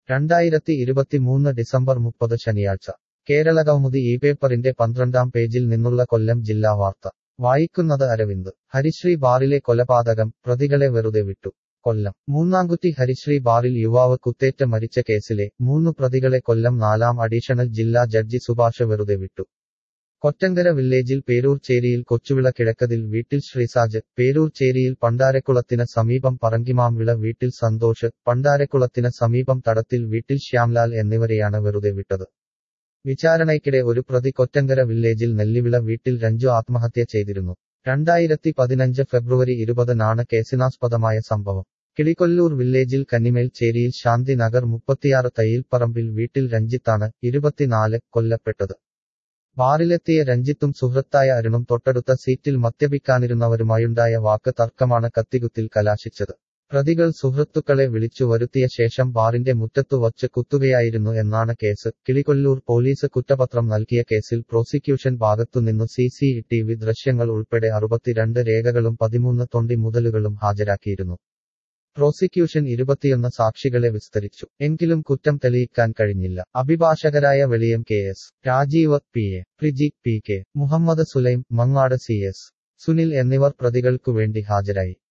രണ്ടായിരത്തി ഇരുപത്തിമൂന്ന് ഡിസംബർ മുപ്പത് ശനിയാഴ്ച കേരളകൗമുദി ഈ പേപ്പറിന്റെ പന്ത്രണ്ടാം പേജിൽ നിന്നുള്ള കൊല്ലം ജില്ലാ വാർത്ത വായിക്കുന്നത് അരവിന്ദ് ഹരിശ്രീ ബാറിലെ കൊലപാതകം പ്രതികളെ വെറുതെ വിട്ടു കൊല്ലം മൂന്നാംകുറ്റി ഹരിശ്രീ ബാറിൽ യുവാവ് കുത്തേറ്റ് മരിച്ച കേസിലെ മൂന്നു പ്രതികളെ കൊല്ലം നാലാം അഡീഷണൽ ജില്ലാ ജഡ്ജി സുഭാഷ് വെറുതെ വിട്ടു കൊറ്റങ്കര വില്ലേജിൽ പേരൂർ ചേരിയിൽ കൊച്ചുവിള കിഴക്കതിൽ വീട്ടിൽ ശ്രീസാജ് പേരൂർ ചേരിയിൽ പണ്ടാരക്കുളത്തിന് സമീപം പറങ്കിമാംവിള വീട്ടിൽ സന്തോഷ് പണ്ടാരക്കുളത്തിന് സമീപം തടത്തിൽ വീട്ടിൽ ശ്യാംലാൽ എന്നിവരെയാണ് വെറുതെ വിട്ടത് വിചാരണയ്ക്കിടെ ഒരു പ്രതി കൊറ്റങ്കര വില്ലേജിൽ നെല്ലിവിള വീട്ടിൽ രഞ്ജു ആത്മഹത്യ ചെയ്തിരുന്നു രണ്ടായിരത്തി പതിനഞ്ച് ഫെബ്രുവരി ഇരുപതിനാണ് കേസിനാസ്പദമായ സംഭവം കിളികൊല്ലൂർ വില്ലേജിൽ കന്നിമേൽ ചേരിയിൽ ശാന്തി നഗർ മുപ്പത്തിയാറ് തയ്യിൽപ്പറമ്പിൽ വീട്ടിൽ രഞ്ജിത്താണ് ഇരുപത്തിനാല് കൊല്ലപ്പെട്ടത് ബാറിലെത്തിയ രഞ്ജിത്തും സുഹൃത്തായ അരുണും തൊട്ടടുത്ത സീറ്റിൽ മദ്യപിക്കാനിരുന്നവരുമായുണ്ടായ വാക്ക് തർക്കമാണ് കത്തികുത്തിൽ കലാശിച്ചത് പ്രതികൾ സുഹൃത്തുക്കളെ വിളിച്ചു വരുത്തിയ ശേഷം ബാറിന്റെ മുറ്റത്തു വച്ച് കുത്തുകയായിരുന്നു എന്നാണ് കേസ് കിളികൊല്ലൂർ പോലീസ് കുറ്റപത്രം നൽകിയ കേസിൽ പ്രോസിക്യൂഷൻ ഭാഗത്തുനിന്നു സി സി ടി വി ദൃശ്യങ്ങൾ ഉൾപ്പെടെ അറുപത്തിരണ്ട് രേഖകളും പതിമൂന്ന് തൊണ്ടി മുതലുകളും ഹാജരാക്കിയിരുന്നു പ്രോസിക്യൂഷൻ ഇരുപത്തിയൊന്ന് സാക്ഷികളെ വിസ്തരിച്ചു എങ്കിലും കുറ്റം തെളിയിക്കാൻ കഴിഞ്ഞില്ല അഭിഭാഷകരായ Veliyam K S Rajeev P A Priji P K Muhammad Sulaim Mangad C S Sunil എന്നിവർ പ്രതികൾക്കു വേണ്ടി ഹാജരായി